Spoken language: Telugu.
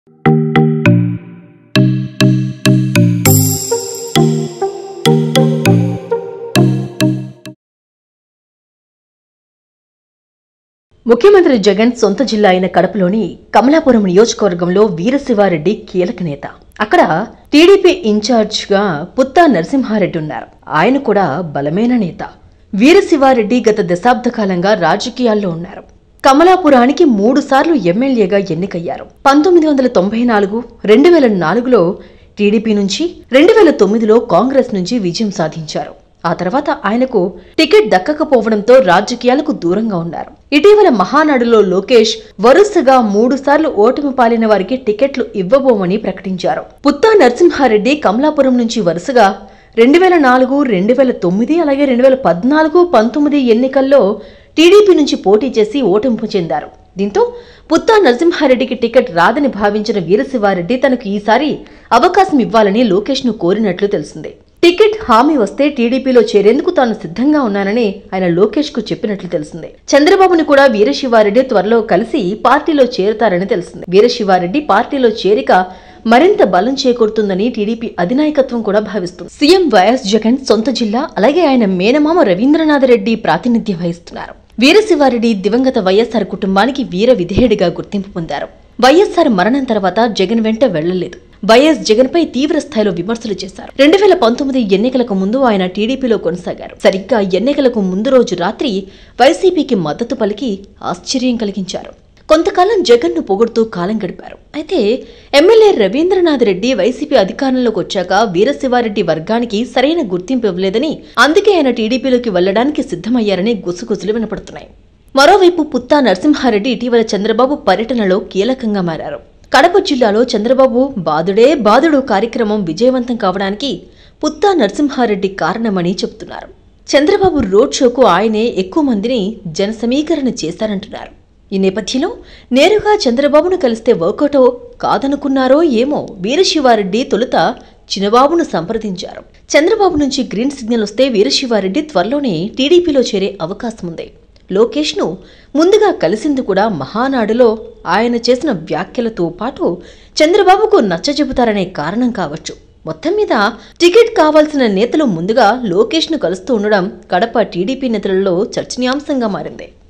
ముఖ్యమంత్రి జగన్ సొంత జిల్లా అయిన కడపలోని కమలాపురం నియోజకవర్గంలో వీరశివారెడ్డి కీలక నేత అక్కడ టీడీపీ ఇన్ఛార్జ్గా పుత్తా నరసింహారెడ్డి ఉన్నారు ఆయన కూడా బలమైన నేత వీరశివారెడ్డి గత దశాబ్ద కాలంగా రాజకీయాల్లో ఉన్నారు కమలాపురానికి మూడు సార్లు ఎమ్మెల్యేగా ఎన్నికయ్యారు పంతొమ్మిది వందల తొంభై నాలుగు రెండు వేల నాలుగులో టీడీపీ నుంచి రెండు వేల తొమ్మిదిలో కాంగ్రెస్ నుంచి విజయం సాధించారు ఆ తర్వాత ఆయనకు టికెట్ దక్కకపోవడంతో రాజకీయాలకు దూరంగా ఉన్నారు ఇటీవల మహానాడులో లోకేష్ వరుసగా మూడు సార్లు ఓటమి పాలిన వారికి టికెట్లు ఇవ్వబోమని ప్రకటించారు పుత్తా నరసింహారెడ్డి కమలాపురం నుంచి వరుసగా రెండు వేల నాలుగు రెండు వేల తొమ్మిది అలాగే రెండు వేల పద్నాలుగు పంతొమ్మిది ఎన్నికల్లో టీడీపీ నుంచి పోటీ చేసి ఓటమి చెందారు దీంతో పుత్తా నరసింహారెడ్డికి టికెట్ రాదని భావించిన వీరశివారెడ్డి తనకు ఈసారి అవకాశం ఇవ్వాలని లోకేష్ ను కోరినట్లు తెలిసింది టికెట్ హామీ వస్తే టీడీపీలో చేరేందుకు తాను సిద్ధంగా ఉన్నానని ఆయన లోకేష్ కు చెప్పినట్లు తెలిసింది చంద్రబాబుని కూడా వీరశివారెడ్డి త్వరలో కలిసి పార్టీలో చేరతారని తెలిసింది వీరశివారెడ్డి పార్టీలో చేరిక మరింత బలం చేకూరుతుందని టీడీపీ అధినాయకత్వం కూడా భావిస్తుంది సీఎం వైఎస్ జగన్ సొంత జిల్లా అలాగే ఆయన మేనమామ రవీంద్రనాథ్ రెడ్డి ప్రాతినిధ్యం వహిస్తున్నారు వీరశివారెడ్డి దివంగత వైఎస్ఆర్ కుటుంబానికి వీర విధేయుడిగా గుర్తింపు పొందారు వైఎస్ఆర్ మరణం తర్వాత జగన్ వెంట వెళ్లలేదు వైఎస్ జగన్ పై తీవ్ర స్థాయిలో విమర్శలు చేశారు రెండు వేల పంతొమ్మిది ఎన్నికలకు ముందు ఆయన టీడీపీలో కొనసాగారు సరిగ్గా ఎన్నికలకు ముందు రోజు రాత్రి వైసీపీకి మద్దతు పలికి ఆశ్చర్యం కలిగించారు కొంతకాలం జగన్ ను పొగుడుతూ కాలం గడిపారు అయితే ఎమ్మెల్యే రవీంద్రనాథ్ రెడ్డి వైసీపీ అధికారంలోకి వచ్చాక వీరశివారెడ్డి వర్గానికి సరైన గుర్తింపు ఇవ్వలేదని అందుకే ఆయన టీడీపీలోకి వెళ్లడానికి సిద్ధమయ్యారని గుసగుసలు వినపడుతున్నాయి మరోవైపు పుత్తా నరసింహారెడ్డి ఇటీవల చంద్రబాబు పర్యటనలో కీలకంగా మారారు కడప జిల్లాలో చంద్రబాబు బాదుడే బాదుడు కార్యక్రమం విజయవంతం కావడానికి పుత్తా నరసింహారెడ్డి కారణమని చెబుతున్నారు చంద్రబాబు రోడ్ షోకు ఆయనే ఎక్కువ మందిని జన సమీకరణ చేశారంటున్నారు ఈ నేపథ్యంలో నేరుగా చంద్రబాబును కలిస్తే వర్కౌటో కాదనుకున్నారో ఏమో వీరశివారెడ్డి తొలుత చిన్నబాబును సంప్రదించారు చంద్రబాబు నుంచి గ్రీన్ సిగ్నల్ వస్తే వీరశివారెడ్డి త్వరలోనే టీడీపీలో చేరే అవకాశం ఉంది లోకేష్ను ముందుగా కలిసింది కూడా మహానాడులో ఆయన చేసిన వ్యాఖ్యలతో పాటు చంద్రబాబుకు నచ్చజెబుతారనే కారణం కావచ్చు మొత్తం మీద టికెట్ కావాల్సిన నేతలు ముందుగా లోకేష్ను కలుస్తూ ఉండడం కడప టీడీపీ నేతలలో చర్చనీయాంశంగా మారింది